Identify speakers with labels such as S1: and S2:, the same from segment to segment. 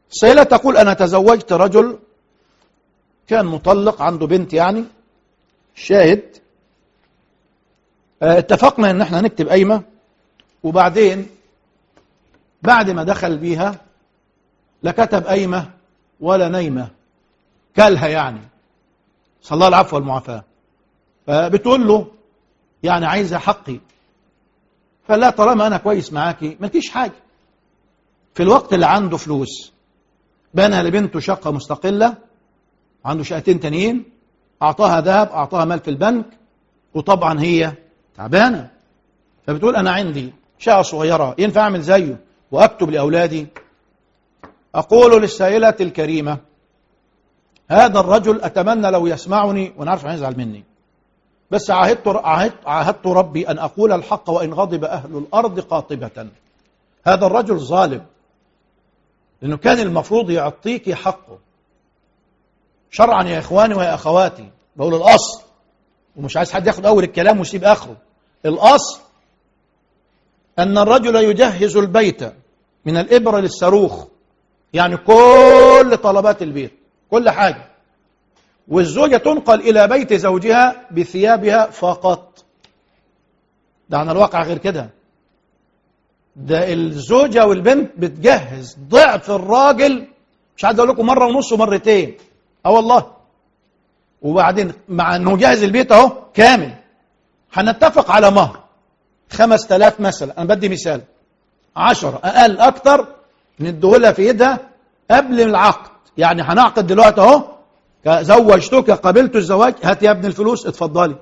S1: سيلة تقول أنا تزوجت رجل كان مطلق عنده بنت يعني شاهد اه اتفقنا ان احنا نكتب قايمه وبعدين بعد ما دخل بيها لا كتب قايمه ولا نايمه كلها يعني صلى الله العفو والمعافاه فبتقول له يعني عايزه حقي فلا طالما انا كويس معاكي مالكيش حاجه في الوقت اللي عنده فلوس بنى لبنته شقه مستقله عنده شقتين تانيين اعطاها ذهب اعطاها مال في البنك وطبعا هي تعبانه فبتقول انا عندي شقه صغيره ينفع اعمل زيه واكتب لاولادي اقول للسائله الكريمه هذا الرجل اتمنى لو يسمعني وانا عارف هيزعل مني بس عاهدت عاهدت عاهدت ربي ان اقول الحق وان غضب اهل الارض قاطبه هذا الرجل ظالم لانه كان المفروض يعطيك حقه شرعا يا اخواني ويا اخواتي بقول الاصل ومش عايز حد ياخد اول الكلام ويسيب اخره الاصل ان الرجل يجهز البيت من الابره للصاروخ يعني كل طلبات البيت كل حاجه والزوجه تنقل الى بيت زوجها بثيابها فقط ده عن الواقع غير كده ده الزوجه والبنت بتجهز ضعف الراجل مش عايز اقول لكم مره ونص ومرتين اه والله وبعدين مع انه جاهز البيت اهو كامل هنتفق على مهر خمس تلاف مثلا انا بدي مثال عشرة اقل اكتر نديهولها في ايدها قبل العقد يعني هنعقد دلوقتي اهو زوجتك قبلت الزواج هات يا ابن الفلوس اتفضلي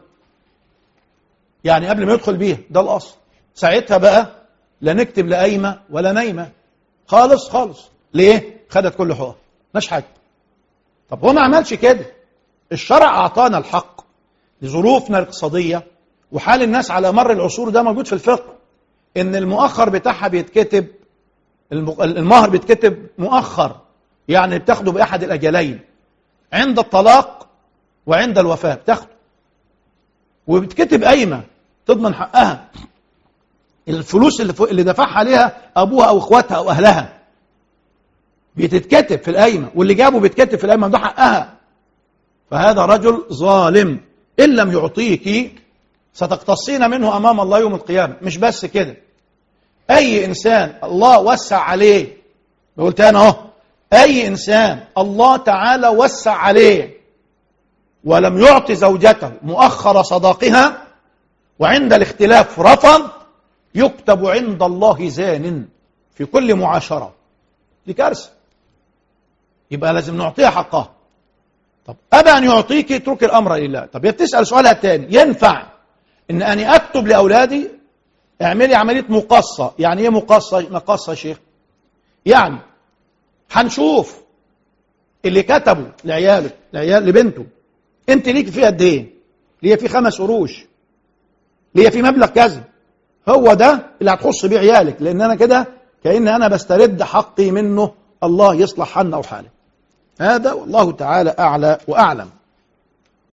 S1: يعني قبل ما يدخل بيها ده الاصل ساعتها بقى لا نكتب لا قايمه ولا نايمه خالص خالص ليه خدت كل حقوقها مش حاجه طب هو ما عملش كده الشرع اعطانا الحق لظروفنا الاقتصاديه وحال الناس على مر العصور ده موجود في الفقه ان المؤخر بتاعها بيتكتب المهر بيتكتب مؤخر يعني بتاخده باحد الاجلين عند الطلاق وعند الوفاه بتاخده وبتكتب قايمه تضمن حقها الفلوس اللي اللي دفعها عليها ابوها او اخواتها او اهلها بتتكتب في القايمه واللي جابه بيتكتب في القايمه ده حقها فهذا رجل ظالم ان لم يعطيك ستقتصين منه امام الله يوم القيامه مش بس كده اي انسان الله وسع عليه بقول تاني اهو اي انسان الله تعالى وسع عليه ولم يعطي زوجته مؤخر صداقها وعند الاختلاف رفض يكتب عند الله زان في كل معاشره دي كارثه يبقى لازم نعطيها حقها طب ابى ان يعطيك اترك الامر لله طب هي بتسال سؤالها الثاني ينفع ان اني اكتب لاولادي اعملي عمليه مقصه يعني ايه مقصه مقصه يا شيخ يعني هنشوف اللي كتبه لعيالك لعيال لبنته انت ليك فيه قد ايه ليه في خمس قروش ليه في مبلغ كذا هو ده اللي هتخص بيه عيالك لان انا كده كان انا بسترد حقي منه الله يصلح حالنا وحالك هذا والله تعالى اعلى واعلم